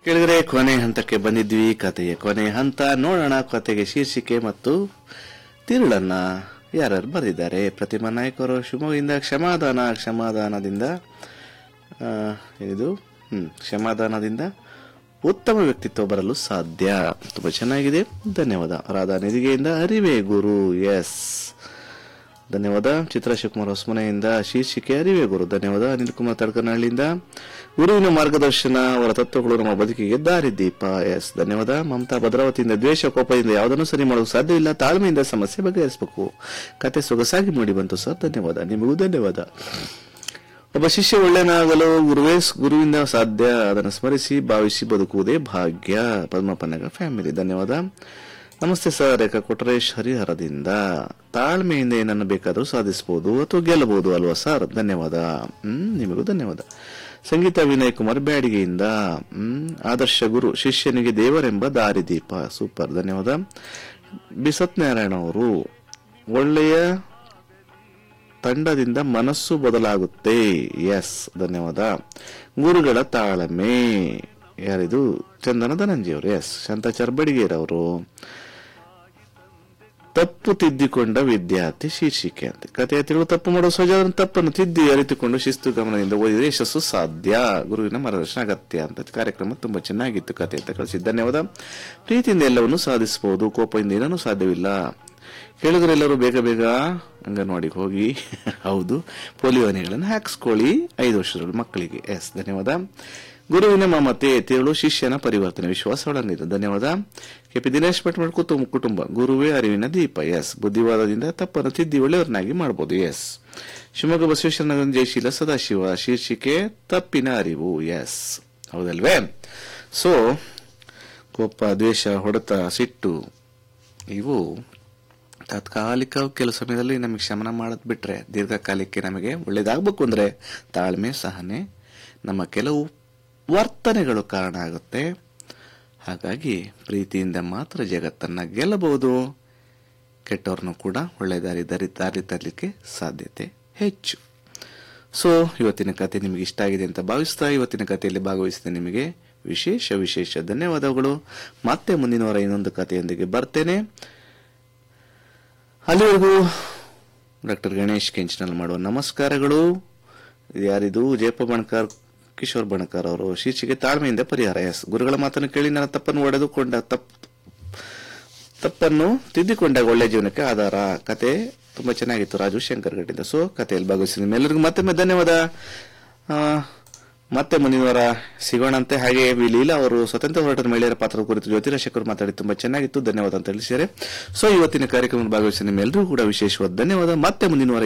ಕೇಳಿದ್ರೆ ಕೊನೆ ಹಂತಕ್ಕೆ ಬಂದಿದ್ವಿ ಕಥೆಯ ಕೊನೆ ಹಂತ ನೋಡೋಣ ಕಥೆಗೆ ಶೀರ್ಷಿಕೆ ಮತ್ತು ತಿರುಳನ್ನ ಯಾರ್ಯಾರು ಬರೆದಿದ್ದಾರೆ ಪ್ರತಿಮಾ ನಾಯ್ಕ ಅವರು ಶಿವಮೊಗ್ಗದಿಂದ ಕ್ಷಮಾದಾನ ಕ್ಷಮಾದಾನದಿಂದ ಆ, ಇದು ಹ್ಮ್ ಕ್ಷಮಾದಾನದಿಂದ ಉತ್ತಮ ವ್ಯಕ್ತಿತ್ವ ಬರಲು ಸಾಧ್ಯ ತುಂಬಾ ಚೆನ್ನಾಗಿದೆ ಧನ್ಯವಾದ ರಾಧಾ ನಿಧಿಗೆಯಿಂದ ಅರಿವೇ ಗುರು ಎಸ್ ಧನ್ಯವಾದ ಚಿತ್ರ ಶಿವಕುಮಾರ್ ಹೊಸಮನೆಯಿಂದ ಶೀರ್ಷಿಕೆ ಅರಿವೇ ಗುರು ಧನ್ಯವಾದ ಅನಿಲ್ ಕುಮಾರ್ ತಡಕನಹಳ್ಳಿಯಿಂದ ಗುರುವಿನ ಮಾರ್ಗದರ್ಶನ ಅವರ ತತ್ವಗಳು ನಮ್ಮ ಬದುಕಿಗೆ ದಾರಿದೀಪ ಎಸ್ ಧನ್ಯವಾದ ಮಮತಾ ಭದ್ರಾವತಿಯಿಂದ ದ್ವೇಷ ಕೋಪದಿಂದ ಯಾವುದನ್ನು ಸರಿ ಮಾಡಲು ಸಾಧ್ಯವಿಲ್ಲ ತಾಳ್ಮೆಯಿಂದ ಸಮಸ್ಯೆ ಬಗೆಹರಿಸಬೇಕು ಕತೆ ಸೊಗಸಾಗಿ ಮೂಡಿ ಬಂತು ಸರ್ ಧನ್ಯವಾದ ನಿಮಗೂ ಧನ್ಯವಾದ ಒಬ್ಬ ಶಿಷ್ಯ ಒಳ್ಳೆಯನಾಗಲು ಗುರುವೇ ಗುರುವಿಂದ ಸಾಧ್ಯ ಅದನ್ನು ಸ್ಮರಿಸಿ ಭಾವಿಸಿ ಬದುಕುವುದೇ ಭಾಗ್ಯ ಪದ್ಮಪನ್ನಗ ಫ್ಯಾಮಿಲಿ ಧನ್ಯವಾದ ನಮಸ್ತೆ ಸರ್ ರೇಖಾ ಕೊಟ್ರೇಶ್ ಹರಿಹರದಿಂದ ತಾಳ್ಮೆಯಿಂದ ಏನನ್ನು ಬೇಕಾದರೂ ಸಾಧಿಸಬಹುದು ಅಥವಾ ಗೆಲ್ಲಬಹುದು ಅಲ್ವಾ ಸರ್ ಧನ್ಯವಾದ ಹ್ಮ್ ನಿಮಗೂ ಧನ್ಯವಾದ ಸಂಗೀತ ವಿನಯ್ ಕುಮಾರ್ ಬ್ಯಾಡಿಗೆಯಿಂದ ಹ್ಮ್ ಆದರ್ಶ ಗುರು ಶಿಷ್ಯನಿಗೆ ದೇವರೆಂಬ ದಾರಿದೀಪ ಸೂಪರ್ ಧನ್ಯವಾದ ಬಿ ಸತ್ಯನಾರಾಯಣ ಅವರು ಒಳ್ಳೆಯ ತಂಡದಿಂದ ಮನಸ್ಸು ಬದಲಾಗುತ್ತೆ ಎಸ್ ಧನ್ಯವಾದ ಗುರುಗಳ ತಾಳ್ಮೆ ಯಾರಿದು ಚಂದನ ಧನಂಜಯವರು ಎಸ್ ಶಾಂತ ಚರ್ಬಡಿಗೇರವರು ತಪ್ಪು ತಿದ್ದಿಕೊಂಡ ವಿದ್ಯಾರ್ಥಿ ಶೀರ್ಷಿಕೆ ಅಂತ ಕಥೆಯ ತಿಳುವ ತಪ್ಪು ಮಾಡುವ ಸಹಜ ತಪ್ಪನ್ನು ತಿದ್ದಿ ಅರಿತುಕೊಂಡು ಶಿಸ್ತು ಗಮನದಿಂದ ಓದಿದರೆ ಯಶಸ್ಸು ಸಾಧ್ಯ ಗುರುವಿನ ಮಾರ್ಗದರ್ಶನ ಅಗತ್ಯ ಅಂತ ಕಾರ್ಯಕ್ರಮ ತುಂಬಾ ಚೆನ್ನಾಗಿತ್ತು ಕಥೆ ಅಂತ ಕಳಿಸಿ ಧನ್ಯವಾದ ಪ್ರೀತಿಯಿಂದ ಎಲ್ಲವನ್ನು ಸಾಧಿಸಬಹುದು ಕೋಪದಿಂದ ಏನೂ ಸಾಧ್ಯವಿಲ್ಲ ಕೇಳಿದ್ರೆ ಎಲ್ಲರೂ ಬೇಗ ಬೇಗ ಅಂಗನವಾಡಿಗೆ ಹೋಗಿ ಹೌದು ಪೋಲಿಯೋ ಹನಿಗಳನ್ನು ಹಾಕಿಸ್ಕೊಳ್ಳಿ ಐದು ವರ್ಷದ ಮಕ್ಕಳಿಗೆ ಎಸ್ ಧನ್ಯವಾದ ಗುರುವಿನ ಮಮತೆ ತಿರುಳು ಶಿಷ್ಯನ ಪರಿವರ್ತನೆ ವಿಶ್ವಾಸ ಒಳನಿರು ಧನ್ಯವಾದ ಕೆಪಿ ದಿನೇಶ್ ಭಟ್ಮಳ್ ಕುಟುಂಬ ಕುಟುಂಬ ಗುರುವೇ ಅರಿವಿನ ದೀಪ ಎಸ್ ಬುದ್ಧಿವಾದದಿಂದ ತಪ್ಪನ್ನು ತಿದ್ದಿ ಒಳ್ಳೆಯವರನ್ನಾಗಿ ಮಾಡಬಹುದು ಎಸ್ ಶಿವಮೊಗ್ಗ ಬಸವೇಶ್ವರ ನಗರ ಜಯಶೀಲ ಸದಾಶಿವ ಶೀರ್ಷಿಕೆ ತಪ್ಪಿನ ಅರಿವು ಎಸ್ ಹೌದಲ್ವೇ ಸೊ ಕೋಪ ದ್ವೇಷ ಹೊಡೆತ ಸಿಟ್ಟು ಇವು ತಾತ್ಕಾಲಿಕ ಕೆಲವು ಸಮಯದಲ್ಲಿ ನಮಗೆ ಶಮನ ಮಾಡೋದ್ ಬಿಟ್ರೆ ದೀರ್ಘಕಾಲಕ್ಕೆ ನಮಗೆ ಒಳ್ಳೇದಾಗಬೇಕು ಅಂದ್ರೆ ತಾಳ್ಮೆ ಸಹನೆ ನಮ್ಮ ಕೆಲವು ವರ್ತನೆಗಳು ಕಾರಣ ಆಗುತ್ತೆ ಹಾಗಾಗಿ ಪ್ರೀತಿಯಿಂದ ಮಾತ್ರ ಜಗತ್ತನ್ನ ಗೆಲ್ಲಬಹುದು ಕೆಟ್ಟವ್ರನ್ನು ಕೂಡ ಒಳ್ಳೆ ದಾರಿ ದಾರಿ ದಾರಿ ತರಲಿಕ್ಕೆ ಸಾಧ್ಯತೆ ಹೆಚ್ಚು ಸೊ ಇವತ್ತಿನ ಕತೆ ನಿಮಗೆ ಇಷ್ಟ ಆಗಿದೆ ಅಂತ ಭಾವಿಸ್ತಾ ಇವತ್ತಿನ ಕಥೆಯಲ್ಲಿ ಭಾಗವಹಿಸಿದ ನಿಮಗೆ ವಿಶೇಷ ವಿಶೇಷ ಧನ್ಯವಾದಗಳು ಮತ್ತೆ ಮುಂದಿನ ವಾರ ಇನ್ನೊಂದು ಕಥೆಯೊಂದಿಗೆ ಬರ್ತೇನೆ ಅಲ್ಲಿವರೆಗೂ ಡಾಕ್ಟರ್ ಗಣೇಶ್ ಕೆಂಚನಲ್ ಮಾಡುವ ನಮಸ್ಕಾರಗಳು ಯಾರಿದು ಜಯಪ್ಪ ಬಣಕಾರ್ ಕಿಶೋರ್ ಬಣಕಾರ್ ಅವರು ಶೀರ್ಷಿಕೆ ತಾಳ್ಮೆಯಿಂದ ಪರಿಹಾರ ಎಸ್ ಗುರುಗಳ ಮಾತನ್ನು ಕೇಳಿ ನನ್ನ ತಪ್ಪನ್ನು ಒಡೆದುಕೊಂಡ ತಪ್ಪು ತಪ್ಪನ್ನು ತಿದ್ದಿಕೊಂಡಾಗ ಒಳ್ಳೆ ಜೀವನಕ್ಕೆ ಆಧಾರ ಕತೆ ತುಂಬಾ ಚೆನ್ನಾಗಿತ್ತು ರಾಜು ಶಂಕರ್ ಗಡ್ಡಿಂದ ಸೊ ಕಥೆಯಲ್ಲಿ ಭಾಗವಹಿಸಿದ ನಿಮ್ಮೆಲ್ಲರಿಗೂ ಮತ್ತೊಮ್ಮೆ ಧನ್ಯವಾದ ಆ, ಮತ್ತೆ ಮುಂದಿನ ವಾರ ಸಿಗೋಣಂತೆ ಹಾಗೆ ವಿ ಲೀಲಾ ಅವರು ಸ್ವತಂತ್ರ ಹೋರಾಟದ ಮಹಿಳೆಯರ ಪಾತ್ರದ ಕುರಿತು ಜ್ಯೋತಿರಾಶಕರು ಮಾತಾಡಿ ತುಂಬಾ ಚೆನ್ನಾಗಿತ್ತು ಧನ್ಯವಾದ ಅಂತ ತಿಳಿಸಿದ್ದಾರೆ ಸೊ ಇವತ್ತಿನ ಕಾರ್ಯಕ್ರಮದಲ್ಲಿ ಭಾಗವಹಿಸಿದ ನಿಮ್ಮೆಲ್ಲರಿಗೂ ಕೂಡ ವಿಶೇಷವಾದ ಧನ್ಯವಾದ ಮತ್ತೆ ಮುಂದಿನ ವಾರ